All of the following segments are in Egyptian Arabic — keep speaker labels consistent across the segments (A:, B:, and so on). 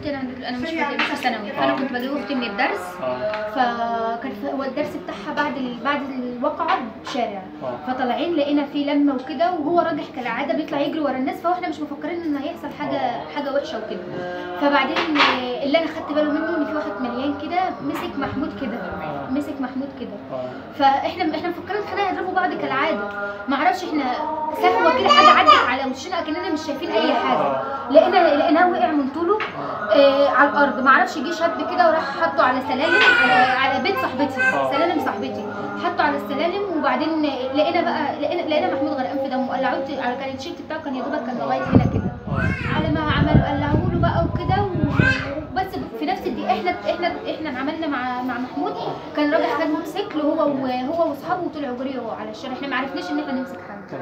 A: اختي انا انا مش في في ثانوي فانا
B: آه.
A: كنت بجيب اختي من الدرس
B: اه
A: فكان في- هو الدرس بتاعها بعد ال... بعد الواقعه بشارع
B: اه
A: فطالعين لقينا في لمه وكده وهو راجح كالعاده بيطلع يجري ورا الناس فاحنا مش مفكرين ان هيحصل حاجه حاجه وحشه وكده فبعدين آه، اللي انا خدت باله منه ان في واحد مليان كده مسك محمود كده مسك محمود كده
B: اه
A: فاحنا احنا مفكرين خلينا يضربوا بعض كالعاده ما اعرفش احنا سهوه كده حاجه عدت على وشنا اكننا مش شايفين اي حاجه لقينا لقيناه وقع من طوله آه على الارض ما اعرفش جه شاب كده وراح حطه على سلالم على على بيت صاحبتي
B: آه.
A: سلالم صاحبتي حطه على السلالم وبعدين لقينا بقى لقينا لقينا محمود غرقان في دمه قلعوه على كان التيشيرت بتاعه كان يا دوبك كان لغايه هنا كده
B: اه
A: على ما عملوا قلعوه له بقى وكده و- بس في نفس الدقيقه احنا احنا احنا عملنا مع مع محمود كان راجل خد موتوسيكل هو وهو واصحابه وطلعوا جريوا على الشارع احنا ما عرفناش ان احنا نمسك حد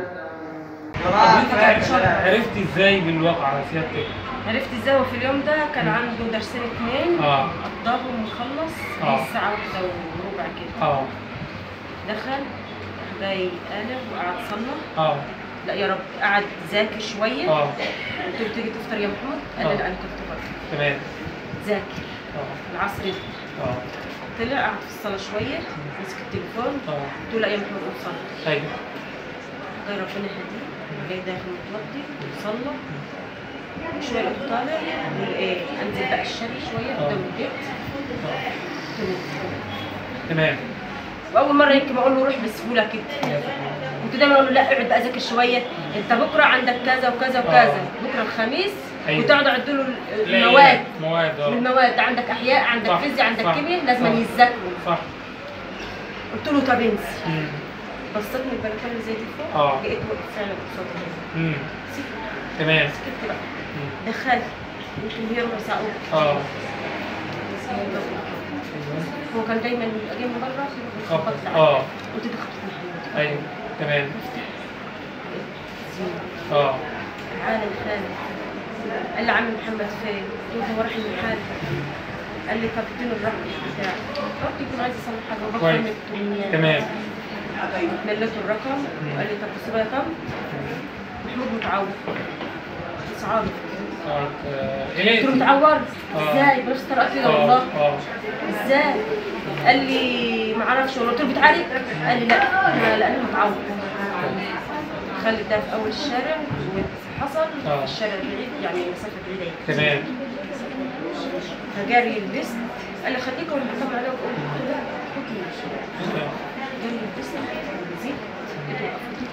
B: حضرتك عرفتي ازاي بالواقع على سيادتك؟
C: عرفت ازاي هو في اليوم ده كان عنده درسين اتنين
B: اه
C: قضاهم وخلص
B: آه.
C: الساعة واحدة وربع كده
B: اه
C: دخل راح جاي قالب وقعد صلى
B: اه
C: لا يا رب قعد ذاكر شوية
B: اه
C: قلت له تيجي تفطر يا محمود قال لي
B: آه.
C: لا انا كنت بره
B: تمام
C: ذاكر
B: اه
C: العصر ده.
B: اه
C: طلع قعد في الصلاة شوية مسك التليفون
B: اه
C: قلت له لا يا محمود قوم صلي
B: ايوه
C: جاي ربنا يهديه جاي داخل متوضي وصلى شوية لقيته طالع يقول ايه انزل بقى الشارع شوية قدام البيت
B: اه
C: قلت له
B: تمام
C: واول مره يمكن اقول له روح بسهوله كده
B: يا سبحان
C: كنت دايما اقول له لا اقعد بقى ذاكر شويه انت بكره عندك كذا وكذا وكذا بكره الخميس
B: أيوة.
C: وتقعد اعد له
B: لا،
C: المواد
B: مواد اه
C: المواد عندك احياء عندك
B: صح،
C: فيزياء عندك
B: صح،
C: كيمياء لازم
B: صح.
C: يذاكروا
B: صح
C: قلت له طب انسى
B: مم.
C: بصيت من البلكونه اللي زي دي فوق
B: اه
C: لقيت واقف فعلا قصادي
B: مم. تمام
C: سكت بقى
B: مم.
C: دخلت يمكن هي ربع ساعه
B: اه
C: هو كان دايما يبقى جاي من بره يخبط لي
B: اه
C: قلت دخلت في محمود
B: ايوه تمام اه
C: تعالى الخالد قال لي عم محمد فين؟ قلت له هو راح المحل قال لي طب اديله الرقم بتاعه رحت يكون عايز يصلح حاجه وبكره
B: كويس.
C: النت والنيابة.
B: تمام
C: مليته الرقم وقال لي طب بص بقى كم؟ محمود متعور اسعاره
B: اه
C: قلت له
B: ايه
C: متعور
B: آه.
C: ازاي بس طرقت كده
B: اه
C: والله
B: اه
C: ازاي قال لي ما اعرفش قلت له بتعالج قال لي لا ما لانه متعور خلي ده في اول الشارع وحصل
B: آه.
C: في الشارع البعيد يعني مسافه بعيده
B: تمام
C: فجاري لبست قال لي خليك وانا هطبع عليك قلت له لا خدني جاري لبست نزلت لقيته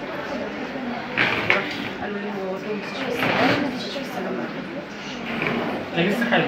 C: واقف. راح قالوا لي هو ودوه مستشفى السلام مستشفى السلام
B: ده لسه حي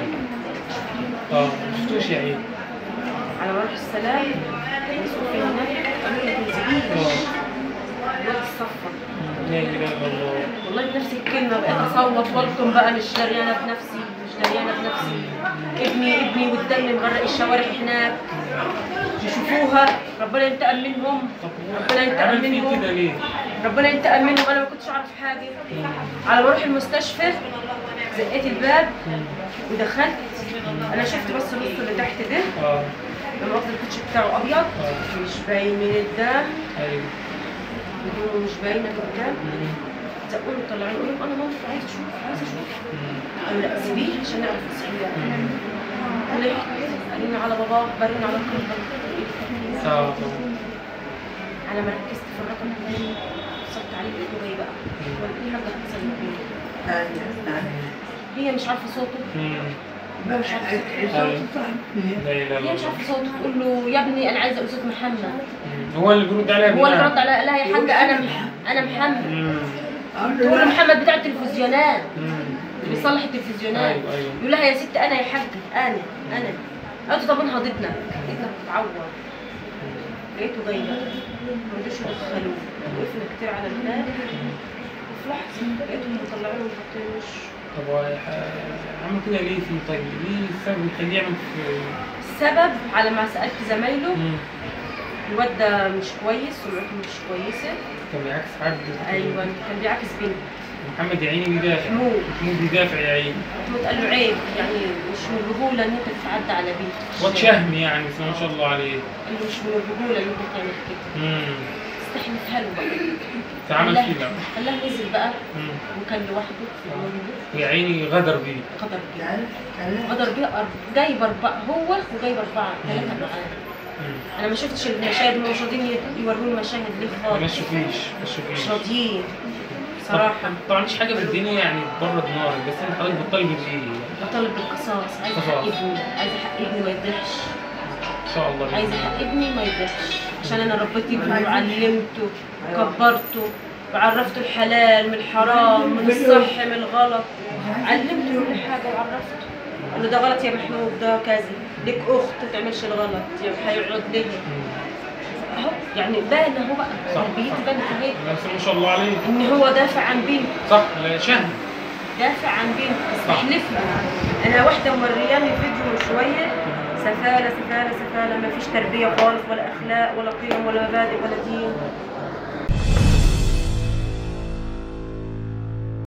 B: اه ما شفتوش يا عيني
C: على ما اروح السلام مسؤول في هناك قالوا لي ما تنزليش
B: اه
C: الواد الصفر
B: لا اله الا الله
C: والله بنفس الكلمة بقيت أصوت والكم بقى مش دريانة بنفسي مش دريانة بنفسي ابني ابني والدم مغرق الشوارع هناك يشوفوها ربنا ينتقم منهم
B: طب
C: ربنا ينتقم
B: عمل فيه
C: منهم
B: كده ليه؟
C: ربنا ينتقم منهم أنا ما كنتش أعرف حاجة على ما أروح المستشفى زقيت الباب
B: مم.
C: ودخلت أنا شفت بس النص اللي تحت ده
B: اه
C: لما واخد الكوتش بتاعه أبيض
B: اه
C: مش باين من الدم
B: ايوه
C: هدومه مش باينة من الدم
B: مم.
C: زقوني طلعوني قولوا أنا مامتي عايزة أشوف عايزة أشوف
B: مم.
C: قالوا لا سيبيه عشان نعرف نسحبه طلعت قالوا لي على باباه برن على الكمبيوتر
B: اه طبعا
C: على ما ركزت في الرقم الثاني وصلت عليه لقيته جاي بقى ولا في حاجه حصلت بيني هي مش عارفه صوته
B: مم.
C: هو مش عارف صوته
B: ايوه لا اله
C: هي
B: الا
C: مش
B: الله
C: عارفه صوته تقول له يا ابني انا عايزه اقول صوت محمد
B: مم. هو اللي بيرد عليها
C: هو اللي
B: بناء.
C: رد على لا يا حاجه انا مح- انا محمد
B: مم.
C: تقول له محمد بتاع التلفزيونات
B: مم.
C: اللي بيصلح التلفزيونات
B: ايوه ايوه
C: يقول لها يا ست انا يا حاجه انا انا قلت طب انا هضيتنا ابنك بتعور لقيته جاي بقى ما رضوش يدخلوه وقفنا كتير على الباب وفي لحظه لقيتهم مطلعينه وحاطين وشه
B: طب هو ح- عمل كده ليه فيه طيب؟ ليه السبب اللي يخليه يعمل في
C: السبب على ما سالت زمايله
B: مم.
C: الواد ده مش كويس سمعته مش كويسه
B: كان بيعكس حد
C: ايوه كان بيعكس بنت
B: محمد يا عيني بيدافع
C: محمود
B: محمود بيدافع يا عيني
C: محمود قال له عيب يعني مش من الرجوله ان انت تتعدى على بنت في
B: واد
C: الشارع.
B: شهم يعني بس ما شاء الله عليه
C: قال له مش من الرجوله ان انت تعمل كده
B: امم
C: استحلفها له بقى
B: تعامل
C: خلاه-
B: فيه بقى
C: خلاه نزل بقى
B: مم.
C: وكان لوحده في اليوم
B: ويا عيني غدر بيه
C: غدر بيه غدر بيه أرب- جايب أربعة هو وجايب أربعة ثلاثة معاه
B: مم.
C: أنا ما شفتش المشاهد هم مش راضيين يوروني المشاهد ليه
B: ما
C: خالص
B: تشوفيش ما
C: مش
B: تشوفيش
C: راضيين صراحة
B: طبعا مفيش حاجه في الدنيا يعني تبرد نار بس انت حضرتك بتطالب بايه؟
C: بطالب بالقصاص عايزة حق
B: قصاص.
C: ابني عايزة حق ابني ما يضيعش
B: ان شاء الله
C: عايزة حق ابني ما يضيعش عشان أنا ربيت ابني وعلمته وكبرته وعرفته الحلال من الحرام من الصح من الغلط علمته كل حاجة وعرفته قال له ده غلط يا محمود ده كذا ليك أخت ما تعملش الغلط يا هيقعد ليه
B: مم.
C: اهو يعني بان اهو بقى
B: صح،
C: تربيتي
B: صح.
C: بانت اهي
B: بس ما شاء الله عليه
C: ان هو دافع عن بنت
B: صح لا شهد
C: دافع عن بنت
B: صح.
C: استحلف له انا واحده مورياني فيديو من شويه سفاله سفاله سفاله ما فيش تربيه خالص ولا اخلاق ولا قيم ولا مبادئ ولا دين